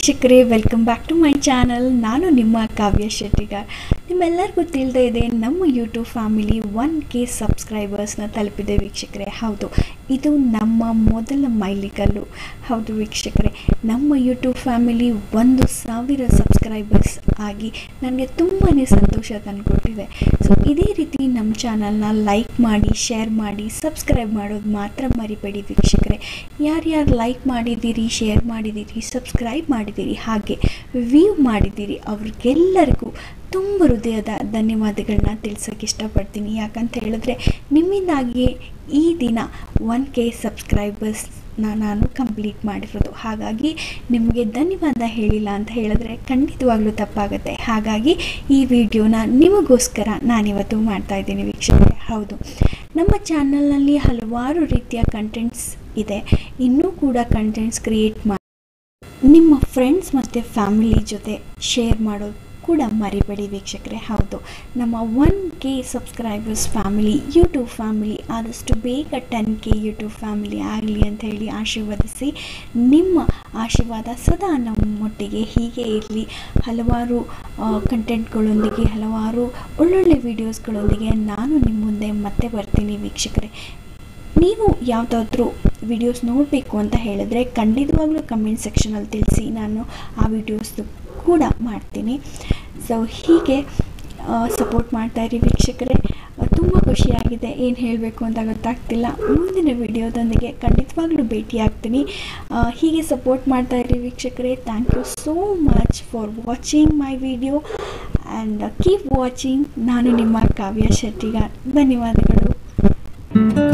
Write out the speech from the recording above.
ವೀಕ್ಷಕರೇ welcome back to my channel ನಾನು ನಿಮ್ಮ ಕಾವ್ಯ ಶೆಟ್ಟಿಗಾರ್ ನಿಮ್ಮೆಲ್ಲರಿಗೂ ತಿಳಿದೇ ಇದೆ ನಮ್ಮ ಯೂಟ್ಯೂಬ್ ಫ್ಯಾಮಿಲಿ ಒನ್ ಕೆ ಸಬ್ಸ್ಕ್ರೈಬರ್ಸ್ನ ತಲುಪಿದೆ ವೀಕ್ಷಕರೇ ಹೌದು ಇದು ನಮ್ಮ ಮೊದಲ ಮೈಲಿಗಲ್ಲು ಹೌದು ವೀಕ್ಷಕರೇ ನಮ್ಮ ಯೂಟ್ಯೂಬ್ ಫ್ಯಾಮಿಲಿ ಒಂದು ಸಾವಿರ ಸಬ್ಸ್ಕ್ರೈಬರ್ಸ್ ಆಗಿ ನನಗೆ ತುಂಬಾ ಸಂತೋಷ ತಂದುಕೊಟ್ಟಿದೆ ಸೊ ಇದೇ ರೀತಿ ನಮ್ಮ ಚಾನಲ್ನ ಲೈಕ್ ಮಾಡಿ ಶೇರ್ ಮಾಡಿ ಸಬ್ಸ್ಕ್ರೈಬ್ ಮಾಡೋದು ಮಾತ್ರ ಮರಿಬೇಡಿ ವೀಕ್ಷಕರೇ ಯಾರ್ಯಾರು ಲೈಕ್ ಮಾಡಿದ್ದೀರಿ ಶೇರ್ ಮಾಡಿದ್ದೀರಿ ಸಬ್ಸ್ಕ್ರೈಬ್ ಮಾಡಿದ್ದೀರಿ ಹಾಗೆ ವ್ಯೂ ಮಾಡಿದ್ದೀರಿ ಅವ್ರಿಗೆಲ್ಲರಿಗೂ ತುಂಬ ಹೃದಯದ ಧನ್ಯವಾದಗಳನ್ನ ತಿಳಿಸೋಕೆ ಇಷ್ಟಪಡ್ತೀನಿ ಯಾಕಂತ ಹೇಳಿದ್ರೆ ನಿಮ್ಮಿಂದಾಗಿಯೇ ಈ ದಿನ ಒನ್ ಕೆ ಸಬ್ಸ್ಕ್ರೈಬರ್ಸ್ನ ನಾನು ಕಂಪ್ಲೀಟ್ ಮಾಡಿರೋದು ಹಾಗಾಗಿ ನಿಮಗೆ ಧನ್ಯವಾದ ಹೇಳಿಲ್ಲ ಅಂತ ಹೇಳಿದ್ರೆ ಖಂಡಿತವಾಗ್ಲೂ ತಪ್ಪಾಗುತ್ತೆ ಹಾಗಾಗಿ ಈ ವಿಡಿಯೋನ ನಿಮಗೋಸ್ಕರ ನಾನಿವತ್ತು ಮಾಡ್ತಾ ಇದ್ದೀನಿ ವೀಕ್ಷಕರೇ ಹೌದು ನಮ್ಮ ಚಾನಲ್ನಲ್ಲಿ ಹಲವಾರು ರೀತಿಯ ಕಂಟೆಂಟ್ಸ್ ಇದೆ ಇನ್ನೂ ಕೂಡ ಕಂಟೆಂಟ್ಸ್ ಕ್ರಿಯೇಟ್ ಮಾಡಿ ನಿಮ್ಮ ಫ್ರೆಂಡ್ಸ್ ಮತ್ತು ಫ್ಯಾಮಿಲಿ ಜೊತೆ ಶೇರ್ ಮಾಡೋದು ಕೂಡ ಮರಿಬೇಡಿ ವೀಕ್ಷಕರೇ ಹೌದು ನಮ್ಮ one K subscribers family YouTube family ಆದಷ್ಟು ಬೇಗ ಟೆನ್ ಕೆ ಯೂಟ್ಯೂಬ್ ಫ್ಯಾಮಿಲಿ ಆಗಲಿ ಅಂತ ಹೇಳಿ ಆಶೀರ್ವದಿಸಿ ನಿಮ್ಮ ಆಶೀರ್ವಾದ ಸದಾ ನಮ್ಮೊಟ್ಟಿಗೆ ಹೀಗೆ ಇರಲಿ ಹಲವಾರು ಕಂಟೆಂಟ್ಗಳೊಂದಿಗೆ ಹಲವಾರು ಒಳ್ಳೊಳ್ಳೆ ವೀಡಿಯೋಸ್ಗಳೊಂದಿಗೆ ನಾನು ನಿಮ್ಮ ಮುಂದೆ ಮತ್ತೆ ಬರ್ತೀನಿ ವೀಕ್ಷಕರೇ ನೀವು ಯಾವುದಾದ್ರೂ ವಿಡಿಯೋಸ್ ನೋಡಬೇಕು ಅಂತ ಹೇಳಿದ್ರೆ ಖಂಡಿತವಾಗ್ಲೂ ಕಮೆಂಟ್ ಸೆಕ್ಷನಲ್ಲಿ ತಿಳಿಸಿ ನಾನು ಆ ವಿಡಿಯೋಸ್ದು ಕೂಡ ಮಾಡ್ತೀನಿ ಸೊ ಹೀಗೆ ಸಪೋರ್ಟ್ ಮಾಡ್ತಾಯಿರಿ ವೀಕ್ಷಕರೇ ತುಂಬ ಖುಷಿಯಾಗಿದೆ ಏನು ಹೇಳಬೇಕು ಅಂತ ಗೊತ್ತಾಗ್ತಿಲ್ಲ ಮುಂದಿನ ವಿಡಿಯೋದೊಂದಿಗೆ ಖಂಡಿತವಾಗ್ಲೂ ಭೇಟಿ ಆಗ್ತೀನಿ ಹೀಗೆ ಸಪೋರ್ಟ್ ಮಾಡ್ತಾಯಿರಿ ವೀಕ್ಷಕರೇ thank you so much for watching my video and keep watching ನಾನು ನಿಮ್ಮ ಕಾವ್ಯ ಶೆಟ್ಟಿಗಾರ್ ಧನ್ಯವಾದಗಳು